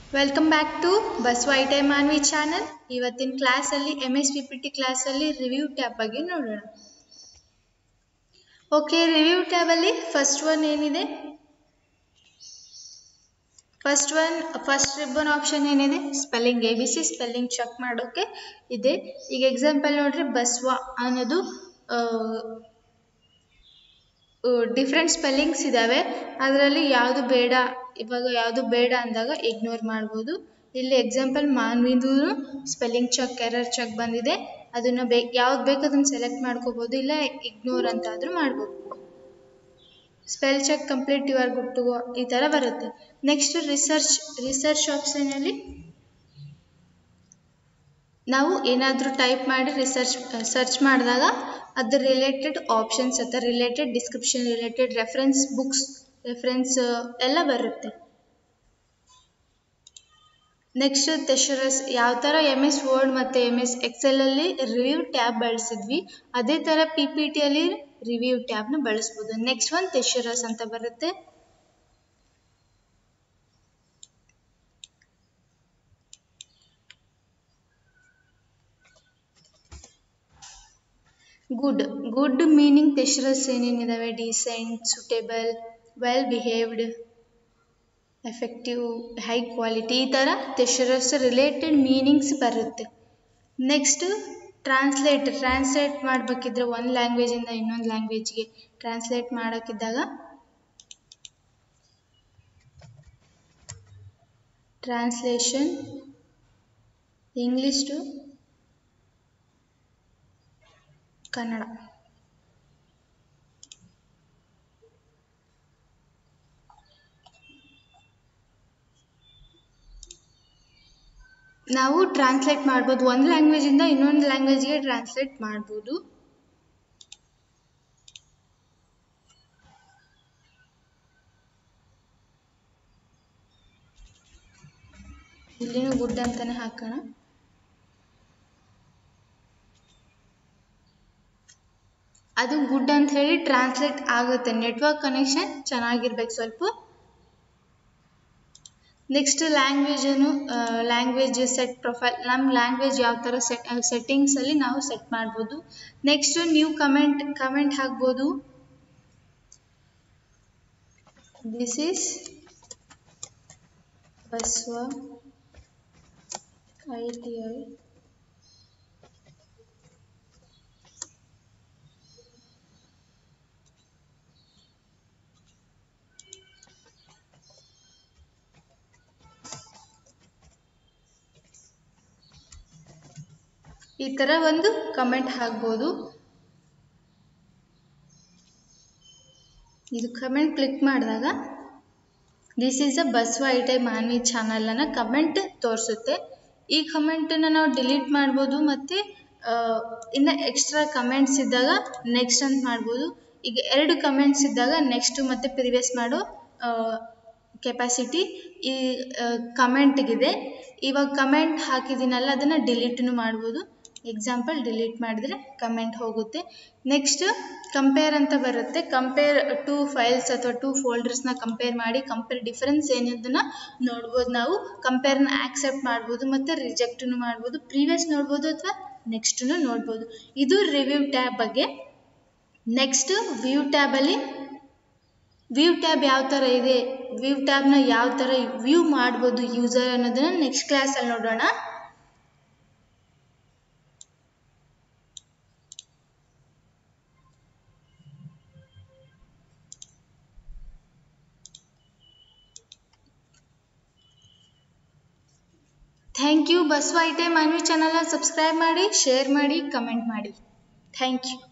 welcome back to Basava ITI Manvi channel ಇವತ್ತಿನ ಕ್ಲಾಸಲ್ಲಿ M S P P T ಕ್ಲಾಸಲ್ಲಿ review tab ಬಗ್ಗೆ ನೋಡೋಣ ಓಕೆ ರಿವ್ಯೂ ಟ್ಯಾಬಲ್ಲಿ ಫಸ್ಟ್ ಒನ್ ಏನಿದೆ first one first ribbon option ಏನಿದೆ spelling A B C spelling check ಮಾಡೋಕೆ ಇದೆ ಈಗ ಎಕ್ಸಾಂಪಲ್ ನೋಡ್ರಿ ಬಸವ ಅನ್ನೋದು ಡಿಫ್ರೆಂಟ್ ಸ್ಪೆಲ್ಲಿಂಗ್ಸ್ ಇದ್ದಾವೆ ಅದರಲ್ಲಿ ಯಾವುದು ಬೇಡ ಇವಾಗ ಯಾವುದು ಬೇಡ ಅಂದಾಗ ಇಗ್ನೋರ್ ಮಾಡ್ಬೋದು ಇಲ್ಲಿ ಎಕ್ಸಾಂಪಲ್ ಮಾನ್ವಿದು ಸ್ಪೆಲ್ಲಿಂಗ್ ಚೆಕ್ ಎರರ್ ಚೆಕ್ ಬಂದಿದೆ ಅದನ್ನು ಬೇ ಯಾವ್ದು ಬೇಕು ಅದನ್ನು ಸೆಲೆಕ್ಟ್ ಮಾಡ್ಕೋಬೋದು ಇಲ್ಲ ಇಗ್ನೋರ್ ಅಂತ ಆದರೂ ಮಾಡ್ಬೋದು spell check complete you are good to go ಈ ಥರ ಬರುತ್ತೆ ನೆಕ್ಸ್ಟ್ ರಿಸರ್ಚ್ ರಿಸರ್ಚ್ ಆಪ್ಷನಲ್ಲಿ ನಾವು ಏನಾದರೂ ಟೈಪ್ ಮಾಡಿ ರಿಸರ್ಚ್ ಸರ್ಚ್ ಮಾಡಿದಾಗ ಅದ್ರ ರಿಲೇಟೆಡ್ ಆಪ್ಷನ್ಸ್ ಅಥವಾ related description related reference books reference ಎಲ್ಲ ಬರುತ್ತೆ ನೆಕ್ಸ್ಟ್ ತೆಶರಸ್ ಯಾವ ಥರ ಎಮ್ ಎಸ್ ವರ್ಡ್ ಮತ್ತು ಎಮ್ ಎಸ್ ಎಕ್ಸೆಲಲ್ಲಿ ರಿವ್ಯೂ ಟ್ಯಾಬ್ ಬಳಸಿದ್ವಿ ಅದೇ ಥರ ಪಿ ಪಿ ಟಿಯಲ್ಲಿ ರಿವ್ಯೂ ಟ್ಯಾಬ್ನ ಬಳಸ್ಬೋದು ನೆಕ್ಸ್ಟ್ ಒನ್ ತೆಶರಸ್ ಅಂತ ಬರುತ್ತೆ ಗುಡ್ ಗುಡ್ ಮೀನಿಂಗ್ ತೆಶರಸ್ ಏನೇನಿದಾವೆ decent suitable well behaved effective high quality ಈ ಥರ ತೆಶರಸ್ ರಿಲೇಟೆಡ್ ಮೀನಿಂಗ್ಸ್ ಬರುತ್ತೆ ನೆಕ್ಸ್ಟ್ ಟ್ರಾನ್ಸ್ಲೇಟ್ ಟ್ರಾನ್ಸ್ಲೇಟ್ ಮಾಡಬೇಕಿದ್ರೆ ಒಂದು ಲ್ಯಾಂಗ್ವೇಜಿಂದ ಇನ್ನೊಂದು ಲ್ಯಾಂಗ್ವೇಜ್ಗೆ translate ಮಾಡೋಕ್ಕಿದ್ದಾಗ translation English to Kannada ನಾವು ಟ್ರಾನ್ಸ್ಲೇಟ್ ಮಾಡ್ಬೋದು ಒಂದು ಲ್ಯಾಂಗ್ವೇಜಿಂದ ಇನ್ನೊಂದು ಲ್ಯಾಂಗ್ವೇಜ್ಗೆ ಟ್ರಾನ್ಸ್ಲೇಟ್ ಮಾಡ್ಬೋದು ಇಲ್ಲಿನೂ ಗುಡ್ ಅಂತಾನೆ ಹಾಕೋಣ ಅದು ಗುಡ್ ಅಂತ ಹೇಳಿ ಟ್ರಾನ್ಸ್ಲೇಟ್ ಆಗುತ್ತೆ ನೆಟ್ವರ್ಕ್ ಕನೆಕ್ಷನ್ ಚೆನ್ನಾಗಿರ್ಬೇಕು ಸ್ವಲ್ಪ ನೆಕ್ಸ್ಟ್ ಲ್ಯಾಂಗ್ವೇಜನು ಲ್ಯಾಂಗ್ವೇಜ್ ಸೆಟ್ ಪ್ರೊಫೈಲ್ ನಮ್ಮ ಲ್ಯಾಂಗ್ವೇಜ್ ಯಾವ ಥರ ಸೆಟ್ ಸೆಟ್ಟಿಂಗ್ಸಲ್ಲಿ ನಾವು ಸೆಟ್ ಮಾಡ್ಬೋದು ನೆಕ್ಸ್ಟ್ ನೀವು ಕಮೆಂಟ್ ಕಮೆಂಟ್ ಹಾಕ್ಬೋದು this is Basava I T I ಈ ಥರ ಒಂದು ಕಮೆಂಟ್ ಹಾಕ್ಬೋದು ಇದು ಕಮೆಂಟ್ ಕ್ಲಿಕ್ ಮಾಡಿದಾಗ this is a Basava ITI Manvi ಚಾನಲನ್ನು ಕಮೆಂಟ್ ತೋರಿಸುತ್ತೆ ಈ ಕಮೆಂಟನ್ನು ನಾವು ಡಿಲೀಟ್ ಮಾಡ್ಬೋದು ಮತ್ತು ಇನ್ನು ಎಕ್ಸ್ಟ್ರಾ ಕಮೆಂಟ್ಸ್ ಇದ್ದಾಗ ನೆಕ್ಸ್ಟ್ ಅಂತ ಮಾಡ್ಬೋದು ಈಗ ಎರಡು ಕಮೆಂಟ್ಸ್ ಇದ್ದಾಗ ನೆಕ್ಸ್ಟು ಮತ್ತು ಪ್ರಿವಿಯಸ್ ಮಾಡೋ ಕೆಪಾಸಿಟಿ ಈ ಕಮೆಂಟ್ಗಿದೆ ಇವಾಗ ಕಮೆಂಟ್ ಹಾಕಿದ್ದೀನಲ್ಲ ಅದನ್ನು ಡಿಲೀಟನ್ನು ಮಾಡ್ಬೋದು ಎಕ್ಸಾಂಪಲ್ ಡಿಲೀಟ್ ಮಾಡಿದ್ರೆ ಕಮೆಂಟ್ ಹೋಗುತ್ತೆ ನೆಕ್ಸ್ಟ್ ಕಂಪೇರ್ ಅಂತ ಬರುತ್ತೆ ಕಂಪೇರ್ ಟು ಫೈಲ್ಸ್ ಅಥವಾ ಟು ಫೋಲ್ಡರ್ಸ್ನ ಕಂಪೇರ್ ಮಾಡಿ ಕಂಪೇರ್ ಡಿಫ್ರೆನ್ಸ್ ಏನಿದನ್ನ ನೋಡ್ಬೋದು ನಾವು ಕಂಪೇರ್ನ ಆಕ್ಸೆಪ್ಟ್ ಮಾಡ್ಬೋದು ಮತ್ತು ರಿಜೆಕ್ಟನ್ನು ಮಾಡ್ಬೋದು ಪ್ರೀವಿಯಸ್ ನೋಡ್ಬೋದು ಅಥವಾ ನೆಕ್ಸ್ಟನ್ನು ನೋಡ್ಬೋದು ಇದು ರಿವ್ಯೂ ಟ್ಯಾಬ್ ಬಗ್ಗೆ ನೆಕ್ಸ್ಟ್ ವ್ಯೂ ಟ್ಯಾಬಲ್ಲಿ ವ್ಯೂ ಟ್ಯಾಬ್ ಯಾವ ಥರ ಇದೆ ವ್ಯೂ ಟ್ಯಾಬ್ನ ಯಾವ ಥರ ವ್ಯೂ ಮಾಡ್ಬೋದು ಯೂಸರ್ ಅನ್ನೋದನ್ನ ನೆಕ್ಸ್ಟ್ ಕ್ಲಾಸಲ್ಲಿ ನೋಡೋಣ thank you Basava ITI Manvi ಚಾನಲ್ನ ಸಬ್ಸ್ಕ್ರೈಬ್ ಮಾಡಿ ಶೇರ್ ಮಾಡಿ ಕಮೆಂಟ್ ಮಾಡಿ ಥ್ಯಾಂಕ್ ಯು